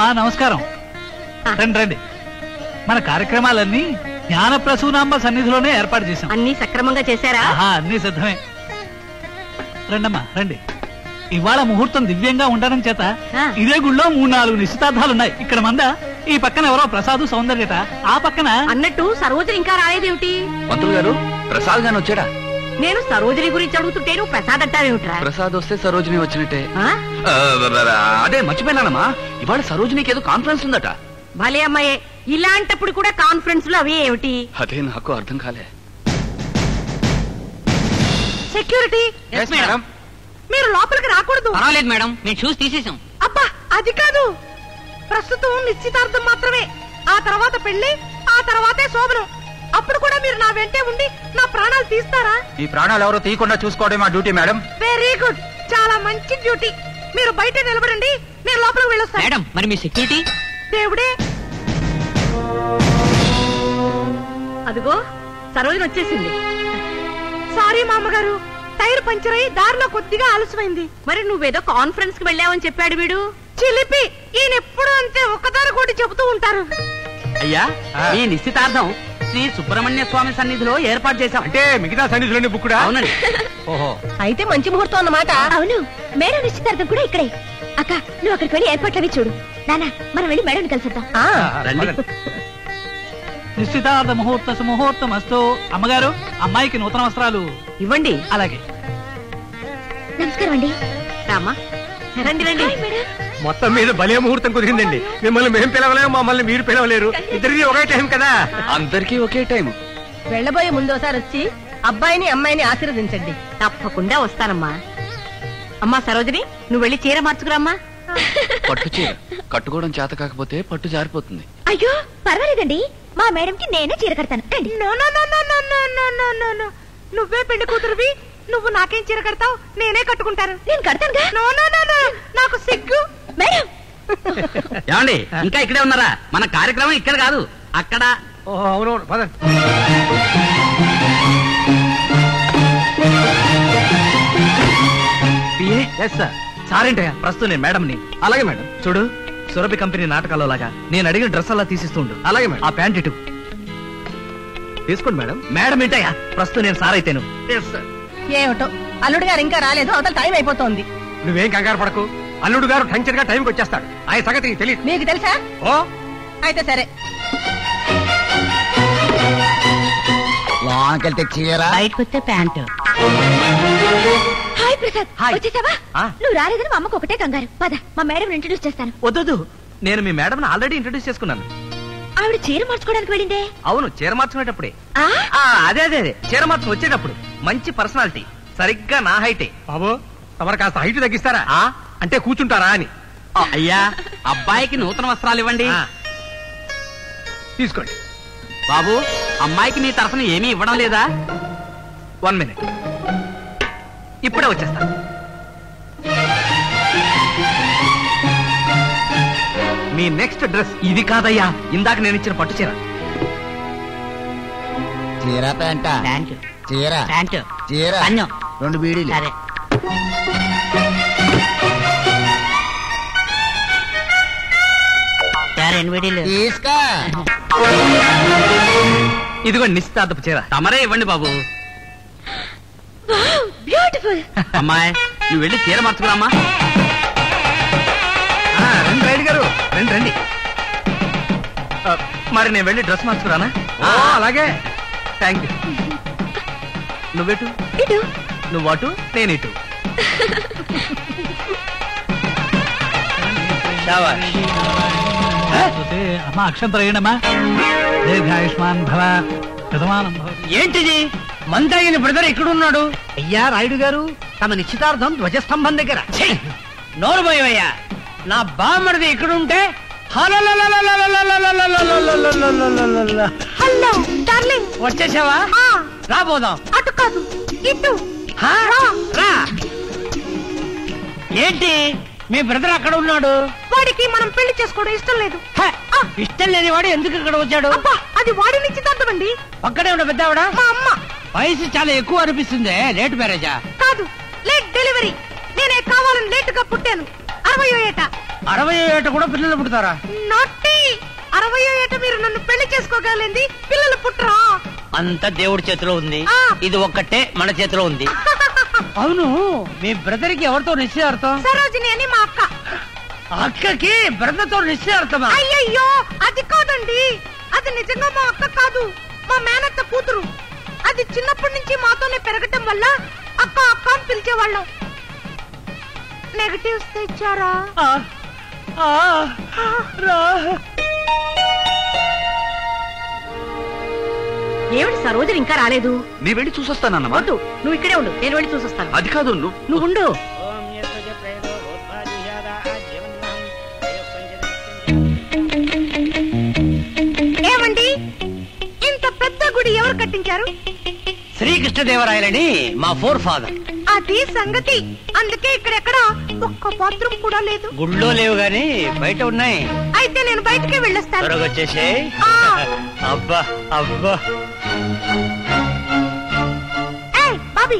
అమ్మా నమస్కారం రండి రండి మన కార్యక్రమాలన్నీ జ్ఞాన ప్రసూనాంబ సన్నిధిలోనే ఏర్పాటు చేశాం అన్ని సక్రమంగా చేశారా ఆహా అన్ని సిద్ధమే రండమ్మా రండి ఇవాళ ముహూర్తం దివ్యంగా ఉండడం చేత ఆ. ఇదే గుళ్ళో మూడు నాలుగు నిశ్చితార్థాలున్నాయి ఇక్కడ మంద ఈ పక్కన ఎవరో ప్రసాదు సౌందర్యట ఆ పక్కన అన్నట్టు సరోజని ఇంకా రాలేదేమిటి పంతులు గారు ప్రసాద్ గాని వచ్చాడా నేను సరోజని గురించి అడుగుతుంటే నువ్వు ప్రసాద్ అంటావేమిట్రా ప్రసాద్ వస్తే సరోజిని వచ్చినట్టే ఆ? ఆ, అదే మర్చిపోయినానమ్మా ఇవాళ సరోజినికి ఏదో కాన్ఫరెన్స్ ఉందట భలే అమ్మాయే ఇలాంటప్పుడు కూడా కాన్ఫరెన్స్ లో అవే ఏమిటి అదే నాకు అర్థం కాలే సెక్యూరిటీ మీరు లోపలికి రాకూడదు పర్వాలేదు మేడం మేము చూసి తీసేసాం అబ్బా అది కాదు ప్రస్తుతం నిశ్చితార్థం మాత్రమే ఆ తర్వాత పెళ్లి ఆ తర్వాతే శోభనం అప్పుడు కూడా మీరు నా వెంటే ఉండి నా ప్రాణాలు తీస్తారా ఈ ప్రాణాలు ఎవరో తీయకుండా చూసుకోవడం మా డ్యూటీ మేడం వెరీ గుడ్ చాలా మంచి డ్యూటీ మీరు బయట నిలబడండి నేను లోపలికి వెళ్ళొస్తాను మేడం మరి మీ సెక్యూరిటీ దేవుడే అదిగో సరోజన వచ్చేసింది సారీ మామగారు టైర్ పంచర్ అయి దారిలో కొద్దిగా ఆలస్యమైంది మరి నువ్వేదో కాన్ఫరెన్స్ కి వెళ్ళావని చెప్పాడు వీడు చిలిపి ఈయన ఎప్పుడు అంతే ఒక్కదాని కూడా చెబుతూ ఉంటారు అయ్యా ఈ నిశ్చితార్థం శ్రీ సుబ్రహ్మణ్య స్వామి సన్నిధిలో ఏర్పాటు చేశాం అంటే మిగతా సన్నిధిలోని బుక్కుడా అవునండి ఓహో అయితే మంచి ముహూర్తం అన్నమాట అవును మేడం నిశ్చితార్థం కూడా ఇక్కడే అక్క నువ్వు అక్కడికి వెళ్ళి ఏర్పాట్లు అవి చూడు నానా మనం వెళ్ళి మేడం కలిసిద్దాం రండి నిశ్చితార్థ ముహూర్త సుముహూర్తం అస్తు అమ్మగారు అమ్మాయికి నూతన వస్త్రాలు ఇవ్వండి అలాగే నమస్కారం అండి రామా రండి రండి హాయ్ మేడం మొత్తం మీద భలే ముహూర్తం కుదిరిందండి మిమ్మల్ని మేము పిలవలేము మమ్మల్ని మీరు పిలవలేరు ఇద్దరిది ఒకే టైం కదా అందరికీ ఒకే టైం వెళ్ళబోయే ముందు ఒకసారి వచ్చి అబ్బాయిని అమ్మాయిని ఆశీర్వదించండి తప్పకుండా వస్తానమ్మా అమ్మా సరోజిని నువ్వు వెళ్ళి చీర మార్చుకురామ్మా పట్టు చీర కట్టుకోవడం చేత కాకపోతే పట్టు జారిపోతుంది అయ్యో పర్వాలేదండి మా మేడం కి నేనే చీర కడతాను రండి no, no, no, no, no, no, no, no, no, no. నువ్వే పెళ్లి కూతురువి నువ్వు నాకేం చీర కడతావు నేనే కట్టుకుంటాను నేను కడతానుగా నో నో నో నో నాకు సిగ్గు మేడం ఏమండి ఇంకా ఇక్కడే ఉన్నారా మన కార్యక్రమం ఇక్కడ కాదు అక్కడ ఓహో అవునవును పదండి ఎస్ సార్ సారేంటయ్యా ప్రస్తుతం నేను మేడంని అలాగే మేడం చూడు సురభి కంపెనీ నాటకాల్లో లాగా నేను అడిగిన డ్రెస్ అలా తీసిస్తుండు అలాగే మేడం ఆ ప్యాంట్ ఇటు తీసుకోండి మేడం మేడం ఏంటయ్యా ప్రస్తుతం నేను సార్ అయితేను ఏమిటో అల్లుడు గారు ఇంకా రాలేదు అవతల టైం అయిపోతోంది నువ్వేం కంగారు పడకు అల్లుడు గారు టంచర్ గా టైంకి వచ్చేస్తాడు ఆయన సంగతి నీకు తెలియదు మీకు తెలుసా ఓ అయితే సరే లోనకెళ్తే చీర బయటకు వస్తే ప్యాంటు హాయ్ ప్రసాద్ హాయ్. వచ్చేసావా ఆ. నువ్వు రాలేదని మా అమ్మకు ఒకటే కంగారు పద మా మేడం ఇంట్రడ్యూస్ చేస్తాను వద్దు నేను మీ మేడం ఆల్రెడీ ఇంట్రడ్యూస్ చేసుకున్నాను ఆవిడ చీర మార్చుకోవడానికి వెళ్ళిందే అవును చీర మార్చుకునేటప్పుడే ఆ ఆ, అదే అదే అదే చీర మార్చుకు వచ్చేటప్పుడు మంచి పర్సనాలిటీ సరిగ్గా నా హైటే బాబు తమరు కాస్త హైట్ తగ్గిస్తారా ఆ? అంటే కూర్చుంటారా అని అయ్యా అబ్బాయికి నూతన వస్త్రాలు ఇవ్వండి ఆ. తీసుకోండి బాబు అమ్మాయికి నీ తరఫున ఏమీ ఇవ్వడం లేదా వన్ మినిట్ ఇప్పుడే వచ్చేస్తా మీ నెక్స్ట్ డ్రెస్ ఇది కాదయ్యా ఇందాక నేను ఇచ్చిన పట్టు చీర చీర పెంట ప్యాంటు చీర ప్యాంటు చీర పన్యం. రెండు బీడీలు సరే సరే ఎనిమిడీలు తీసుకో ఇదిగో నిశ్చితార్థపు చీర తమరే ఇవ్వండి బాబు బ్యూటిఫుల్ అమ్మాయి నువ్వు వెళ్ళి చీర మార్చుకురామ్మా ఆ, రండి రైడ్ గారు రండి రండి ఆ, మరి నేను వెళ్ళి డ్రెస్ మార్చుకురానా ఓ, అలాగే థ్యాంక్ యూ నువ్వెటు ఇటు నువ్వు అటు నేను ఇటు అమ్మా అక్షంతర వేయండమ్మా దీర్ఘాయుష్మాన్ భవ శతమానం భవ ఏంటిది మందయ్యని బ్రదర్ ఎక్కడున్నాడు అయ్యా రాయుడు గారు తమ నిశ్చితార్థం ధ్వజస్తంభం దగ్గర నోరు పోయవయ్యా నా బామ్మడిది ఎక్కడుంటే హలో డార్లింగ్ వచ్చేసావా ఆ, రాబోదాం అటు కాదు ఇటు హా? రా ఏంటి మీ బ్రదర్ అక్కడ ఉన్నాడు వాడికి మనం పెళ్లి చేసుకోవడం ఇష్టం లేదు హ, ఇష్టం లేని వాడు ఎందుకు ఇక్కడ వచ్చాడు అబ్బా అది వాడి నిశ్చితార్థం అండి పక్కనే ఉన్న పెద్దావిడ మా అమ్మ వయసు చాలా ఎక్కువ అనిపిస్తుంది లేట్ మ్యారేజా కాదు లేట్ డెలివరీ నేనే కావాలని లేట్ గా పుట్టాను అరవై ఏట అరవై ఏట కూడా పిల్లలు పుడతారా నొట్టి అరవై ఏట మీరు నన్ను పెళ్లి చేసుకోగలింది పిల్లలు పుట్టరా అంత దేవుడి చేతిలో ఉంది ఆ. ఇది ఒక్కటే మన చేతిలో ఉంది అవును మీ బ్రదర్ కి ఎవరితో నిశ్చయార్థం సరోజిని అని మా అక్క అక్కకి బ్రదర్ తో నిశ్చయార్థమా అయ్యయ్యో అది కాదండి అది నిజంగా మా అక్క కాదు మా మేనత్త కూతురు అది చిన్నప్పటి నుంచి మాతోనే పెరగటం వల్ల అక్క అక్క అని పిలిచేవాళ్ళం నెగటివ్స్ తెచ్చారా ఏమిటి సరోజని ఇంకా రాలేదు నీ వెళ్ళి చూసొస్తానన్నమా వద్దు నువ్వు ఇక్కడే ఉండు నేను వెళ్ళి చూసొస్తాను అది కాదు నువ్వు నువ్వు ఉండు ఏమండి ఇంత పెద్ద గుడి ఎవరు కట్టించారు శ్రీకృష్ణదేవరాయలని మా ఫోర్ ఫాదర్ అది సంగతి అందుకే ఇక్కడెక్కడ ఒక్క బాత్రూమ్ కూడా లేదు గుళ్ళో లేవు గాని బయట ఉన్నాయి అయితే నేను బయటికి వెళ్ళొస్తాను త్వరగా వచ్చేసే ఆ. అబ్బా అబ్బా ఏయ్, బాబీ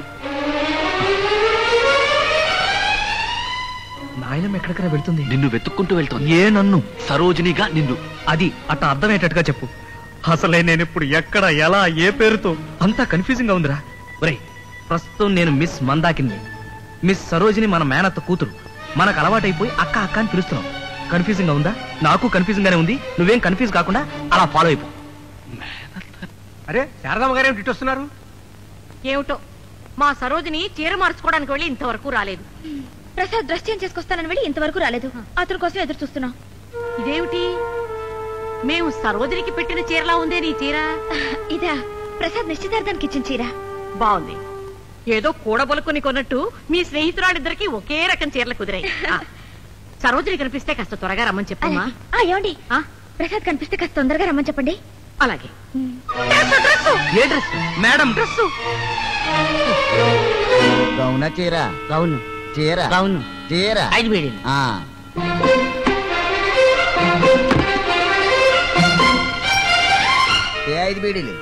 నాయనం ఎక్కడికైనా వెళ్తుంది నిన్ను వెతుక్కుంటూ వెళ్తుంది ఏ నన్ను సరోజినిగా నిన్ను అది అట్ట అర్థమయ్యేటట్టుగా చెప్పు అసలే నేను ఇప్పుడు ఎక్కడ ఎలా ఏ పేరుతో అంతా కన్ఫ్యూజింగ్ గా ఉందిరా ఒరేయ్ ప్రస్తుతం నేను మిస్ మందాకిని మిస్ సరోజిని మన మేనత్త కూతురు మనకు అలవాటైపోయి అక్క అక్క అని పిలుస్తున్నాం కన్ఫ్యూజింగ్ గా ఉందా నాకు కన్ఫ్యూజింగ్ గానే ఉంది నువ్వేం కన్ఫ్యూజ్ కాకుండా అలా ఫాలో అయిపో అరే శారదమ్మ గారు ఏమిటి వస్తున్నారు ఏమిటో మా సరోజిని చీర మార్చుకోవడానికి వెళ్ళి ఇంతవరకు రాలేదు ప్రసాద్ డ్రెస్ చేంజ్ చేసుకొస్తానని వెళ్ళి ఇంతవరకు రాలేదు అతని కోసం ఎదురు చూస్తున్నాం ఇదేమిటి మేము సరోజినికి పెట్టిన చీరలా ఉందే నీ చీర ఇదా ప్రసాద్ నిశ్చితార్థానికి ఇచ్చిన చీర బాగుంది ఏదో కూడబలుకొని కొన్నట్టు మీ స్నేహితురాలిద్దరికి ఒకే రకం చీరలు కుదిరాయి ఆ, సరోజిని కనిపిస్తే కాస్త త్వరగా రమ్మని చెప్పమ్మా అలాగే. ఆ, ఏమండి ఆ, ప్రసాద్ కనిపిస్తే కాస్త తొందరగా రమ్మని చెప్పండి అలాగే ఏ డ్రెస్ మేడం డ్రెస్ గౌన చీర గౌను చీర గౌను చీర ఐదు బీడీలు ఆ. ఏ ఐదు బీడీలు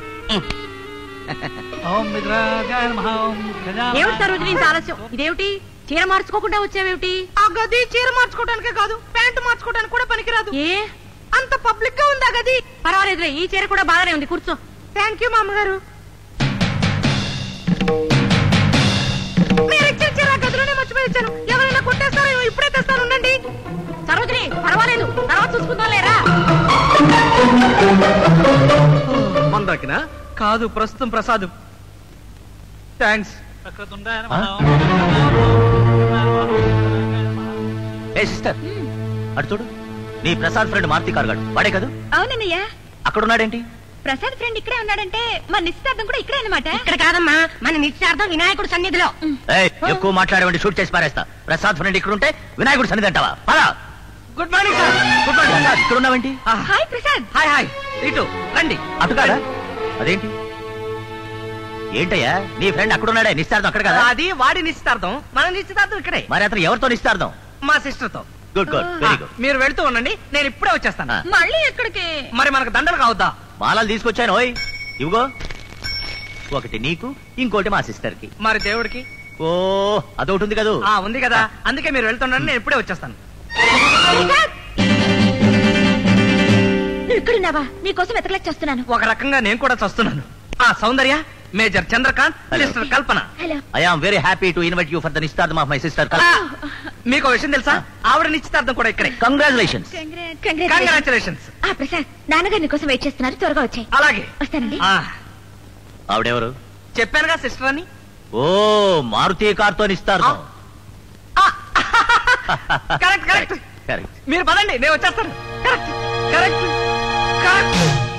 ఓం విగ్రహాయ నమః, ఓం గజానన ఏమిటి సరోజిని ఇంత ఆలస్యం ఇదేమిటి చీర మార్చుకోకుండా వచ్చావేమిటి ఆ గది చీర మార్చుకోవడానికే కాదు ప్యాంటు మార్చుకోవడానికి కూడా పనికిరాదు ఏ అంత పబ్లిక్ గా ఉందా గది పర్వాలేదులే ఈ చీర కూడా బాగానే ఉంది కూర్చో థ్యాంక్ యూ మామగారు మీరు ఇచ్చిన చీర ఆ గదిలోనే మర్చిపోయి వచ్చాను ఎవరైనా కొట్టేస్తారో ఇప్పుడే తెస్తాను ఉండండి సరోజిని పర్వాలేదు తర్వాత చూసుకుందాం లేరా మందాకినా కాదు ప్రస్తుతం ప్రసాద్ థ్యాంక్స్ వక్రతుండాయ నమః, ఓం ఏ సిస్టర్ అటు చూడు నీ ప్రసాద్ ఫ్రెండ్ మారుతి కార్గాడు వాడే కదా అవునన్నయ్య అక్కడ ఉన్నాడేంటి ప్రసాద్ ఫ్రెండ్ ఇక్కడే ఉన్నాడంటే మన నిశ్చితార్థం కూడా ఇక్కడే అన్నమాట ఇక్కడ కాదమ్మా మన నిశ్చార్థం వినాయకుడు సన్నిధిలో ఏయ్, ఎక్కువ మాట్లాడేవండి షూట్ చేసి పారేస్తా ప్రసాద్ ఫ్రెండ్ ఇక్కడ ఉంటే వినాయకుడు సన్నిధి అంటావా పదా good morning sir good morning ఇక్కడ ఉన్నావేంటి హాయ్ ప్రసాద్ హాయ్ హాయ్ ఇటు రండి అటు కాదా అదేంటి ఏంటయ్యా నీ ఫ్రెండ్ అక్కడ ఉన్నాడే నిస్తార్థం అక్కడ కదా అది వాడి నిశ్చితార్థం మన నిశ్చితార్థం ఇక్కడే మరి అతను ఎవరితో నిస్తార్థం మా సిస్టర్ తో గుడ్ గుడ్ వెరీ గుడ్ మీరు వెళ్తూ ఉండండి నేను ఇప్పుడే వచ్చేస్తాను ఆ. మళ్ళీ ఎక్కడికి మరి మనకు దండలు కావద్దా మాలలు తీసుకొచ్చాను ఓయ్ ఇవిగో ఒకటి నీకు ఇంకోటి మా సిస్టర్ కి మరి దేవుడికి ఓ అదొకటి ఉంది కదా ఆ ఉంది కదా అందుకే మీరు వెళ్తుండండి నేను ఇప్పుడే వచ్చేస్తాను నువ్వు ఇక్కడున్నావా నీకోసం ఎతకలేక చేస్తున్నాను ఒక రకంగా నేను కూడా చస్తున్నాను ఆ Soundarya major Chandrakant Hello. Sister Kalpana hello I am very happy to invite you for the నిస్తార్థం ఆఫ్ మై సిస్టర్ మీకు విషయం తెలుసా ఆవిడ నిశ్చితార్థం కూడా ఇక్కడే కంగ్రాచులేషన్స్ కంగ్రాచులేషన్స్ ఆ ప్రసాద్ నాన్నగారు నీకోసం వెయిట్ చేస్తున్నారు త్వరగా వచ్చాయి అలాగే వస్తానండి ఆ ఆవిడెవరు చెప్పానుగా సిస్టర్ అని ఓ మారుతి కార్తో నిస్తార్థం కరెక్ట్ కరెక్ట్ కరెక్ట్ మీరు పదండి నేను వచ్చేస్తాను కరెక్ట్ కరెక్ట్ కరెక్ట్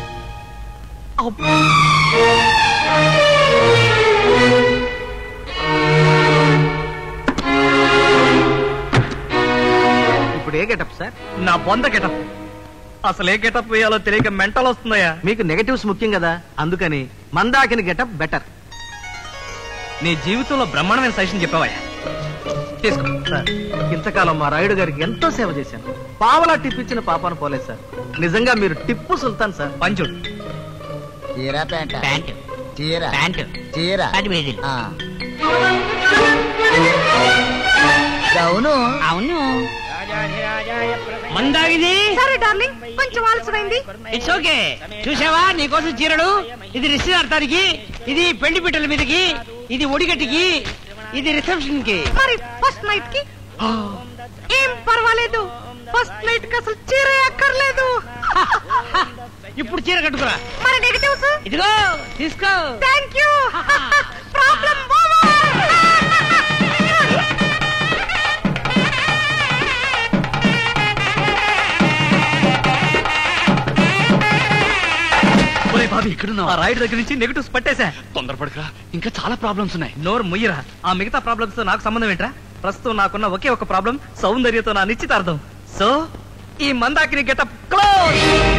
ఇప్పుడు ఏ గెటప్ సార్ నా బొంద గెటప్ అసలు ఏ గెటప్ వేయాలో తెలియక మెంటల్ వస్తుందయ్యా మీకు నెగటివ్స్ ముఖ్యం కదా అందుకని మందాకిని గెటప్ బెటర్ నీ జీవితంలో బ్రహ్మాండమైన సజెషన్ చెప్పావయ్యా తీసుకో సార్ ఇంతకాలం మా రాయుడు గారికి ఎంతో సేవ చేశాను పావలా టిప్ ఇచ్చిన పాపాను పోలేదు సార్ నిజంగా మీరు టిప్పు సుల్తాన్ సార్ పంచుడు చీర పెంట ప్యాంట్ చీర ప్యాంట్ చీర పది బీడీలు ఆ. గౌను అవును మందాగిది సరే డార్లింగ్ కొంచెం ఆలస్యమైంది ఇట్స్ ఓకే చూసావా నీకోసం చీరడు ఇది నిశ్చితార్థానికి ఇది పెళ్లి పిట్టల మీదకి ఇది ఒడిగట్టికి ఇది రిసెప్షన్ కి మరి ఫస్ట్ నైట్ కి ఏం పర్వాలేదు ఫస్ట్ నైట్ కి అసలు చీర అక్కర్లేదు ఇప్పుడు చీర కట్టుకురా మరి నెగటివ్స్ ఇదిగో తీసుకో థ్యాంక్ యూ ప్రాబ్లం ఒరే బాబీ ఇక్కడ ఆ రైడ్ దగ్గర నుంచి నెగటివ్స్ పట్టేశా తొందరపడకరా ఇంకా చాలా ప్రాబ్లమ్స్ ఉన్నాయి నోరు ముయ్యరా ఆ మిగతా ప్రాబ్లమ్స్ తో నాకు సంబంధం ఏంట్రా ప్రస్తుతం నాకున్న ఒకే ఒక ప్రాబ్లం సౌందర్యతో నా నిశ్చితార్థం సో ఈ మందాకిని గెటప్ క్లోజ్